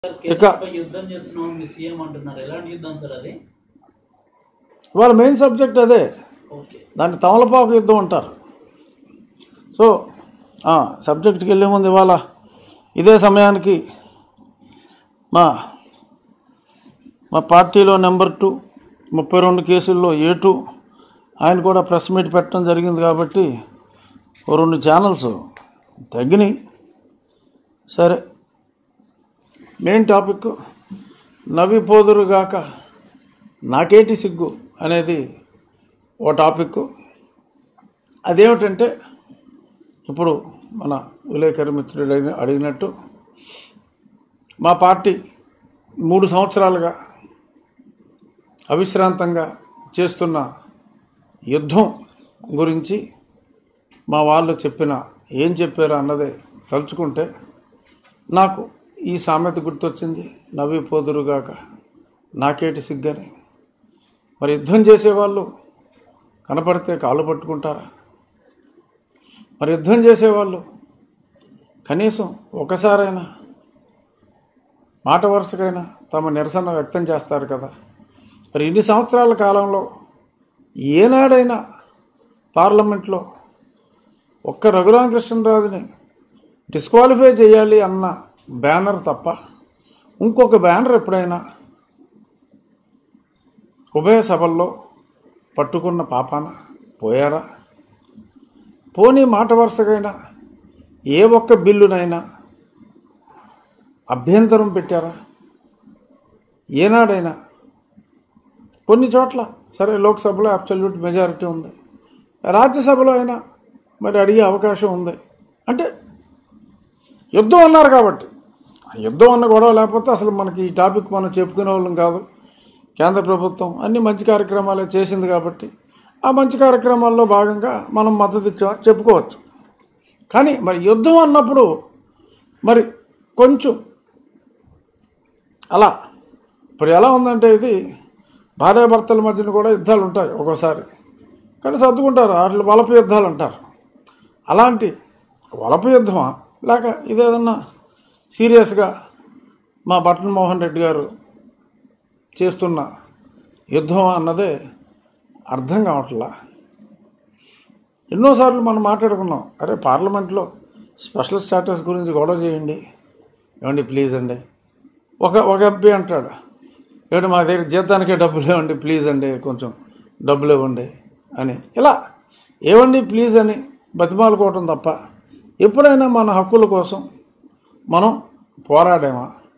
కేసులపై యుద్ధం చేస్తున్నాం మీ సీఎం అంటున్నారు ఎలాంటి యుద్ధం సార్ అది వాళ్ళ మెయిన్ సబ్జెక్ట్ అదే ఓకే దాన్ని తమలపాకు యుద్ధం అంటారు సో ఆ, సబ్జెక్ట్కి వెళ్ళే ముందు ఇవాళ ఇదే సమయానికి మా మా పార్టీలో నెంబర్ టూ ముప్పై రెండు కేసుల్లో ఏ టూ ఆయన కూడా ప్రెస్ మీట్ పెట్టడం జరిగింది కాబట్టి ఓ రెండు ఛానల్స్ తగ్గినాయి సరే మెయిన్ టాపిక్ నవ్వి పోదురుగాక నాకేటి సిగ్గు అనేది ఓ టాపిక్ అదేమిటంటే ఇప్పుడు మన విలేకరి మిత్రుడు అడిగిన- అడిగినట్టు మా పార్టీ మూడు సంవత్సరాలుగా అవిశ్రాంతంగా చేస్తున్న యుద్ధం గురించి మా వాళ్ళు చెప్పిన ఏం చెప్పారో అన్నదే తలుచుకుంటే నాకు ఈ సామెత గుర్తొచ్చింది నవ్వి పోదురుగాక నాకేటి సిగ్గని మరి యుద్ధం చేసేవాళ్ళు కనపడితే కాళ్ళు పట్టుకుంటారా మరి యుద్ధం చేసేవాళ్ళు కనీసం ఒకసారైనా మాట వరుసకైనా తమ నిరసన వ్యక్తం చేస్తారు కదా మరి ఇన్ని సంవత్సరాల కాలంలో ఏనాడైనా పార్లమెంట్లో ఒక్క రఘురామకృష్ణరాజుని డిస్క్వాలిఫై చేయాలి అన్న బ్యానర్ తప్ప ఇంకొక బ్యానర్ ఎప్పుడైనా ఉభయ సభల్లో పట్టుకున్న పాపాన పోయారా పోనీ మాట వరుసగైనా ఏ ఒక్క బిల్లునైనా అభ్యంతరం పెట్టారా ఏనాడైనా కొన్ని చోట్ల సరే లోక్సభలో అబ్సల్యూట్ మెజారిటీ ఉంది రాజ్యసభలో అయినా మరి అడిగే అవకాశం ఉంది అంటే యుద్ధం అన్నారు కాబట్టి ఆ యుద్ధం అన్న గొడవ లేకపోతే అసలు మనకి ఈ టాపిక్ మనం చెప్పుకునే వాళ్ళం కాదు కేంద్ర ప్రభుత్వం అన్ని మంచి కార్యక్రమాలే చేసింది కాబట్టి ఆ మంచి కార్యక్రమాల్లో భాగంగా మనం మద్దతు ఇచ్చామని చెప్పుకోవచ్చు కానీ మరి యుద్ధం అన్నప్పుడు మరి కొంచెం అలా ఇప్పుడు ఎలా ఉందంటే ఇది భార్యాభర్తల మధ్యన కూడా యుద్ధాలు ఉంటాయి ఒక్కోసారి కానీ సర్దుకుంటారు వాటిని వలపు యుద్ధాలు అంటారు అలాంటి వలపు యుద్ధమా లేక ఇదేదన్నా సీరియస్గా మా బటన్ మోహన్ రెడ్డి గారు చేస్తున్న యుద్ధం అన్నదే అర్థం కావట్లా ఎన్నోసార్లు మనం మాట్లాడుకున్నాం అరే పార్లమెంట్లో స్పెషల్ స్టాటస్ గురించి గొడవ చేయండి ఏమండి ప్లీజ్ అండి ఒక ఒక ఎంపీ అంటాడు ఏమండి మా దగ్గర జీతానికే డబ్బులు ఇవ్వండి ప్లీజ్ అండి కొంచెం డబ్బులు ఇవ్వండి అని ఇలా ఏవండి ప్లీజ్ అని బతిమాలుకోవటం తప్ప ఎప్పుడైనా మన హక్కుల కోసం మనం పోరాడామా